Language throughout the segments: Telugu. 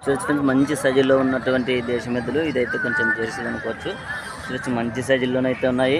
చూడొచ్చు ఫ్రెండ్స్ మంచి సైజుల్లో ఉన్నటువంటి దేశమెద్దులు ఇదైతే కొంచెం జెర్సీ అనుకోవచ్చు చూడొచ్చు మంచి సైజుల్లోనైతే ఉన్నాయి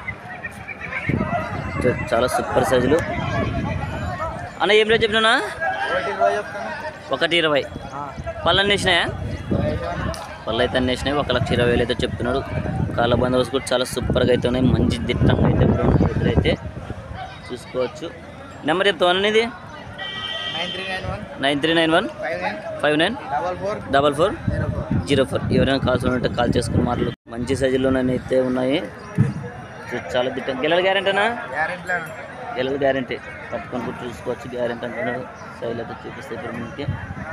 చూ- చాలా సూపర్ సైజులు అన్న ఏం రేట్ చెప్పినా ఒకటి ఇరవై పళ్ళు అన్నీ వేసినాయా పళ్ళు అయితే అన్నీ వేసినాయి ఒక లక్ష ఇరవై వేలు అయితే చెప్తున్నాడు కాళ్ళ బందోబస్తు కూడా చాలా సూపర్గా అయితే ఉన్నాయి మంచి దిట్టంగా అయితే కూడా ఉన్నాయి ఎదురైతే చూసుకోవచ్చు నెంబర్ చెప్తావా అనేది nine three nine one nine three nine one five nine five nine double four double four zero four zero four ఎవరైనా కాల్స్ ఉంటే కాల్ చేసుకుని మాటలు మంచి సైజులోనే అయితే ఉన్నాయి చూ- చాలా దిట్టం గెలల గ్యారెంటీనా గ్యారెంటీ గెలల గ్యారెంటీ పట్టుకొని కూడా చూసుకోవచ్చు గ్యారెంటీ అంటున్నాడు సైజులు అయితే చూపిస్తే ఇప్పుడు మీకు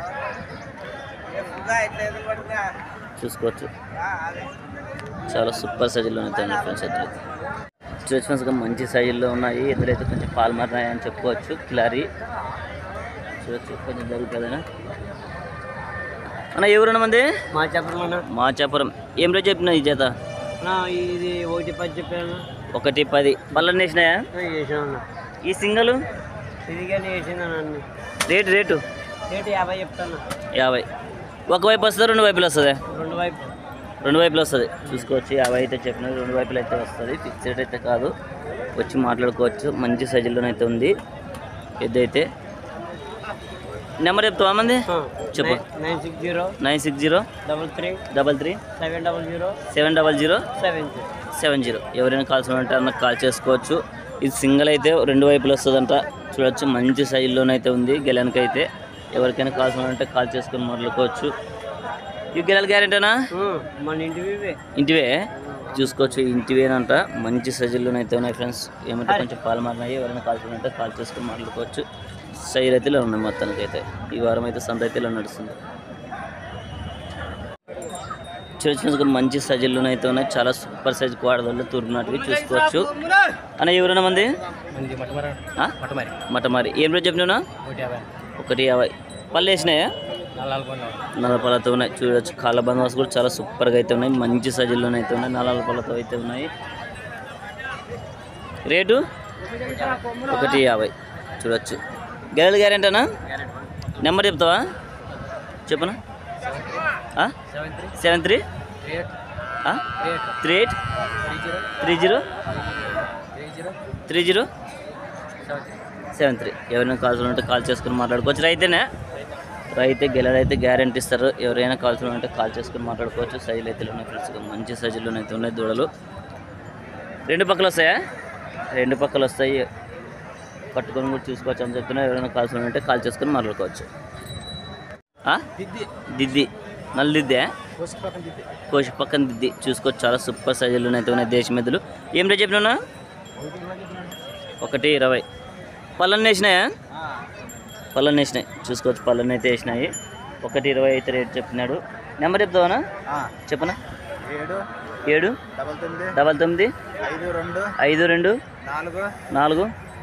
చూసుకోవచ్చు చాలా సూపర్ సైజుల్లో అయితే ఉన్నాయి ఫ్రెండ్స్ ఎద్దులు చూడొచ్చు ఫ్రెండ్స్ గా మంచి సైజుల్లో ఉన్నాయి ఎద్దులైతే కొంచెం పాలు మారినాయి అని చెప్పుకోవచ్చు క్లారీ చూడొచ్చు కొంచెం జరుగుతుందనా అన్న ఎవరు మంది మా చెప్పమన్నా మాచాపురం ఏం రేట్ చెప్పిన ఈ చేత ఇది ఒకటి పది చెప్పాను ఒకటి పది పళ్ళని వేసినాయా చేసామన్నా ఈ సింగల్ ఇది కానీ వేసిందా నన్ను రేటు రేటు రేటు యాభై చెప్తాను యాభై ఒకవైపు వస్తుంది రెండు వైపులు వస్తుంది రెండు వైపు రెండు వైపులు వస్తుంది చూసుకోవచ్చు యాభై అయితే చెప్పిన రెండు వైపులు అయితే వస్తుంది ఫిక్స్డ్ అయితే కాదు వచ్చి మాట్లాడుకోవచ్చు మంచి సైజులోనైతే ఉంది ఎద్దైతే నెంబర్ చెప్తావా మంది చెప్పు. Nine six zero nine six zero double three double three seven double zero seven double zero seven zero seven zero ఎవరైనా కాల్స్ ఉంటే అన్నకు కాల్ చేసుకోవచ్చు ఇది సింగిల్ అయితే రెండు వైపులు వస్తుందంట చూడొచ్చు మంచి సైజులోనైతే ఉంది గెలనికి అయితే ఎవరికైనా కాల్స్ ఉంటే కాల్ చేసుకొని మొదలుకోవచ్చు ఈ గెలల గ్యారెంటీనా మన ఇంటివి ఇవే. ఇంటివే చూసుకోవచ్చు ఇంటివేనంట మంచి సైజుల్లోనైతే ఉన్నాయి ఫ్రెండ్స్ ఏమంటే కొంచెం పాలు మారినాయి ఎవరైనా కాల్స్ ఉంటే కాల్ చేసుకొని మాట్లాడుకోవచ్చు సైజులు అయితే ఇలా ఉన్నాయి మొత్తానికి అయితే ఈ వారం అయితే సంత అయితే ఇలా నడుస్తుంది చిన్న చిన్న మంచి సైజుల్లోనే అయితే ఉన్నాయి చాలా సూపర్ సైజ్ కోడదళ్ళు తూర్పునాటివి చూసుకోవచ్చు అన్న ఎవరైనా మంది మంది మటమర ఆ? మటమరి మటమారి ఏం రోజు చెప్పినా ఒకటి యాభై ఒకటి యాభై పళ్ళు వేసినాయా నల్లాలు నల్ల పళ్ళతో ఉన్నాయి చూడొచ్చు కాళ్ళ బందోబస్ కూడా చాలా సూపర్గా అయితే ఉన్నాయి మంచి సైజుల్లోనే అయితే ఉన్నాయి నల్ల పళ్ళతో అయితే ఉన్నాయి రేటు ఒకటి యాభై చూడొచ్చు గెలలు గ్యారెంటీనా నెంబర్ చెప్తావా చెప్పనా seven three seven three eight eight three eight three zero three zero three zero three zero seven three seven three ఎవరైనా కాల్స్ ఉంటే కాల్ చేసుకుని మాట్లాడుకోవచ్చు రైతేనే రైతే గెలదైతే గ్యారెంటీ ఇస్తారు ఎవరైనా కాల్స్ ఉంటే కాల్ చేసుకుని మాట్లాడుకోవచ్చు సైజులు అయితే ఉన్నాయి ఫ్రెండ్స్ మంచి సైజుల్లో అయితే ఉన్నాయి దూడలు రెండు పక్కలు వస్తాయా రెండు పక్కలు వస్తాయి పట్టుకొని కూడా చూసుకోవచ్చు అని చెప్తున్నా ఎవరైనా కాల్స్ ఉంటే కాల్ చేసుకుని మాట్లాడుకోవచ్చు ఆ? దిద్ది దిద్ది నల్ల దిద్దే కోసి పక్కన దిద్ది కోసి పక్కన దిద్ది చూసుకోవచ్చు చాలా సూపర్ సైజుల్లో అయితే ఉన్నాయి దేశ మెద్దులు ఏం రేట్ చెప్పినా ఒకటి ఇరవై చెప్పినాడు. ఒకటి ఇరవై పళ్ళన్నీ వేసినాయా ఆ, పళ్ళన్నీ వేసినాయి చూసుకోవచ్చు పళ్ళన్నీ అయితే వేసినాయి ఒకటి ఇరవై అయితే రేట్ చెప్పినాడు నెంబర్ చెప్తావనా ఆ, చెప్పనా ఏడు ఏడు డబల్ తొమ్మిది డబల్ తొమ్మిది ఐదు రెండు ఐదు రెండు నాలుగు నాలుగు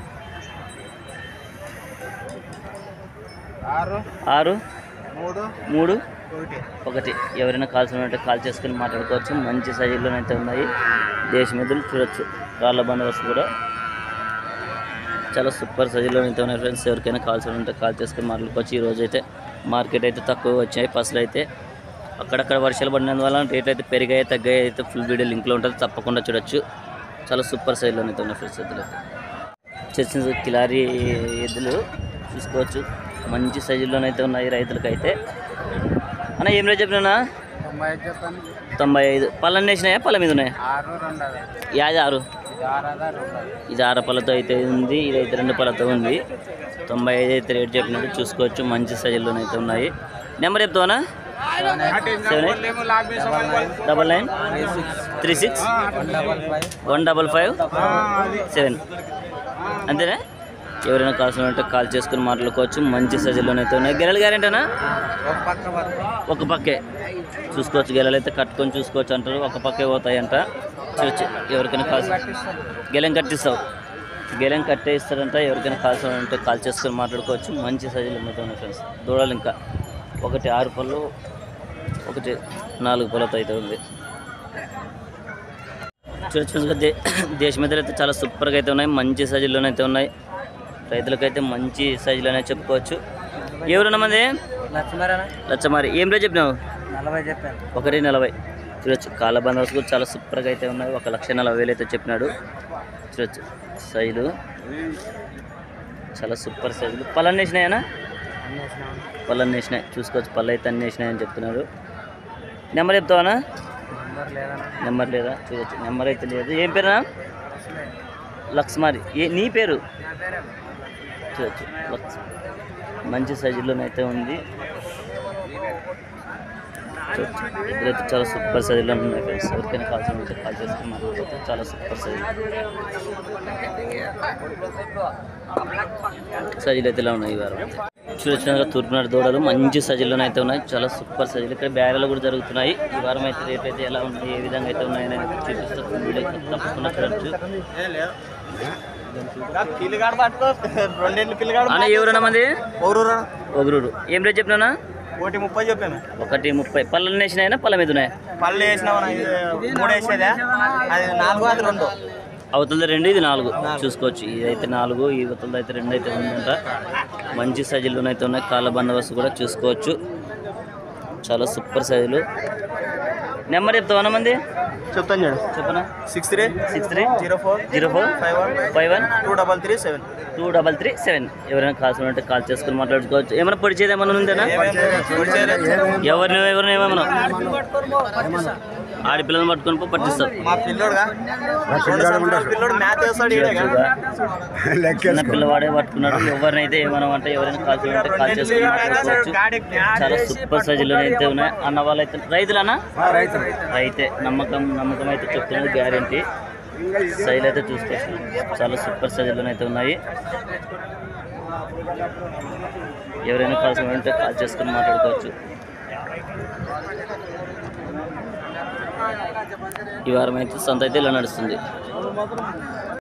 ఆరు ఆరు మూడు మూడు ఒకటి ఒకటి ఎవరైనా కాల్స్ ఉంటే కాల్ చేసుకుని మాట్లాడుకోవచ్చు మంచి సైజుల్లోనైతే ఉన్నాయి దేశ మెదులు చూడొచ్చు రాళ్ళ బందోబస్తు కూడా చాలా సూపర్ సైజులో అయితే ఉన్నాయి ఫ్రెండ్స్ ఎవరికైనా కాల్స్ ఉంటే కాల్ చేసుకుని మాట్లాడుకోవచ్చు ఈ రోజు అయితే మార్కెట్ అయితే తక్కువ వచ్చాయి పసులు అయితే అక్కడక్కడ వర్షాలు పడినందువల్ల రేట్లు అయితే పెరిగాయి తగ్గాయి అయితే ఫుల్ వీడియో లింక్లో ఉంటుంది తప్పకుండా చూడొచ్చు చాలా సూపర్ సైజులో అయితే ఉన్నాయి ఫ్రెండ్స్ ఎద్దులు అయితే చర్చిన కిలారీ ఎద్దులు చూసుకోవచ్చు మంచి సైజుల్లోనైతే ఉన్నాయి రైతులకైతే అన్న ఏం రేట్ చెప్పినా తొంభై ఐదు చెప్పండి తొంభై ఐదు పళ్ళన్నీ వేసినాయా పళ్ళ మీద ఉన్నాయి ఆరు రెండు అదే యాది ఆరు ఇది ఆరు అదా రెండు అదే ఇది ఆరు పళ్ళతో అయితే ఉంది ఇది అయితే రెండు పళ్ళతో ఉంది తొంభై ఐదు అయితే రేట్ చెప్పినట్టు చూసుకోవచ్చు మంచి సైజుల్లోనైతే ఉన్నాయి నెంబర్ చెప్తావా seven eight double nine three six one double five one double five seven అంతేనా ఎవరైనా కావాల్సిన ఉంటే కాల్ చేసుకుని మాట్లాడుకోవచ్చు మంచి సైజుల్లోనైతే ఉన్నాయి గెలలు గ్యారెంటీనా ఒక పక్క వరకు ఒక పక్కే చూసుకోవచ్చు గెలలు అయితే కట్టుకొని చూసుకోవచ్చు అంటారు ఒక పక్కే పోతాయంట చూసి ఎవరికైనా కాల్ గెలం కట్టిస్తావు గెలం కట్టే ఇస్తారంట ఎవరికైనా కాల్సిన ఉంటే కాల్ చేసుకొని మాట్లాడుకోవచ్చు మంచి సైజులు ఉన్నాయి ఫ్రెండ్స్ దూడలు ఇంకా ఒకటి ఆరు పళ్ళు ఒకటి నాలుగు పళ్ళతో అయితే ఉంది చూడొచ్చు ఫ్రెండ్స్ దే దేశ మీద అయితే చాలా సూపర్గా అయితే ఉన్నాయి మంచి సైజుల్లోనే అయితే ఉన్నాయి రైతులకైతే మంచి సైజులోనే చెప్పుకోవచ్చు ఎవరున్నా మంది లక్ష్మీరానా లచ్చమారి ఏం రేట్ చెప్పినావు నలభై చెప్పాను ఒకటి నలభై చూడొచ్చు కాళ్ళ బందోబస్తు కూడా చాలా సూపర్గా అయితే ఉన్నాయి ఒక లక్ష నలభై వేలు అయితే చెప్పినాడు చూడొచ్చు సైజులు చాలా సూపర్ సైజులు పళ్ళన్ని వేసినాయనా అన్నీ వేసినామన్నా పళ్ళన్ని వేసినాయి చూసుకోవచ్చు పళ్ళు అయితే అన్ని వేసినాయని చెప్తున్నాడు నెంబర్ చెప్తావా నెంబర్ లేదన్నా నెంబర్ లేదా చూడొచ్చు నెంబర్ అయితే లేదు ఏం పేరునా లక్ష్మారి ఏ నీ పేరు చూడొచ్చు లక్స్ మంచి సైజులోనైతే ఉంది చూడొచ్చు ఇద్దరైతే చాలా సూపర్ సైజులో ఉన్నాయి ఫ్రెండ్స్ ఎవరికైనా కాల్ చేయాలంటే కాల్ చేసుకుని మాట్లాడితే చాలా సూపర్ సైజు సైజులు అయితే ఇలా ఉన్నాయి ఈ వారం చూడొచ్చినగా తూర్పునాడు దూడలు మంచి సైజుల్లోనే అయితే ఉన్నాయి చాలా సూపర్ సైజులు ఇక్కడ బ్యారెలు కూడా జరుగుతున్నాయి ఈ వారం అయితే రేట్ అయితే ఎలా ఉన్నాయి ఏ విధంగా అయితే ఉన్నాయని అయితే చూపిస్తూ వీడియో అయితే తప్పకుండా చూడొచ్చు పిల్లగాడు పట్టుకో రెండేళ్ళు పిల్లగాడు అన్న ఎవరన్నా మంది ఊరూరా ఒకరూరు ఏం రేట్ చెప్పినా ఒకటి ముప్పై చెప్పాను ఒకటి ముప్పై పళ్ళని వేసినాయినా పళ్ళ మీద ఉన్నాయి పళ్ళు వేసినావు మూడు వేసేదా అది నాలుగు అది రెండు అవతలది రెండు ఇది నాలుగు చూసుకోవచ్చు ఇది అయితే నాలుగు ఈ అవతలది అయితే రెండు అయితే ఉందంట మంచి సైజుల్లోనే అయితే ఉన్నాయి కాళ్ళ బందోబస్తు కూడా చూసుకోవచ్చు చాలా సూపర్ సైజులు నెంబర్ చెప్తావా మంది చెప్తాను చూడు చెప్పనా six three six three zero four zero four five one five one two double three seven two double three seven ఎవరైనా కాల్సిన ఉంటే కాల్ చేసుకుని మాట్లాడుకోవచ్చు ఏమైనా పొడిచేది ఏమైనా ఉందేనా ఎవరిని ఎవరిని ఏమేమన్నా ఆడపిల్లలు పట్టుకొని పో పట్టిస్తారు మా పిల్లోడుగా రెండు సంవత్సరాల పిల్లోడు మ్యాథ్ వేస్తాడు ఈడేగా చిన్న పిల్లవాడే పట్టుకున్నాడు ఎవరినైతే ఏమనమంటే ఎవరైనా కాల్ చేయాలంటే కాల్ చేసుకుని మాట్లాడుకోవచ్చు చాలా సూపర్ సైజులో అయితే ఉన్నాయి అన్న వాళ్ళైతే రైతులన్నా రైతు అయితే నమ్మకం నమ్మకం అయితే చెప్తున్నది గ్యారంటీ సైజులు అయితే చూసుకోవచ్చు చాలా సూపర్ సైజులో అయితే ఉన్నాయి ఎవరైనా కాల్ చేయాలంటే కాల్ చేసుకుని మాట్లాడుకోవచ్చు ఈ వారం అయితే సంత అయితే ఇలా నడుస్తుంది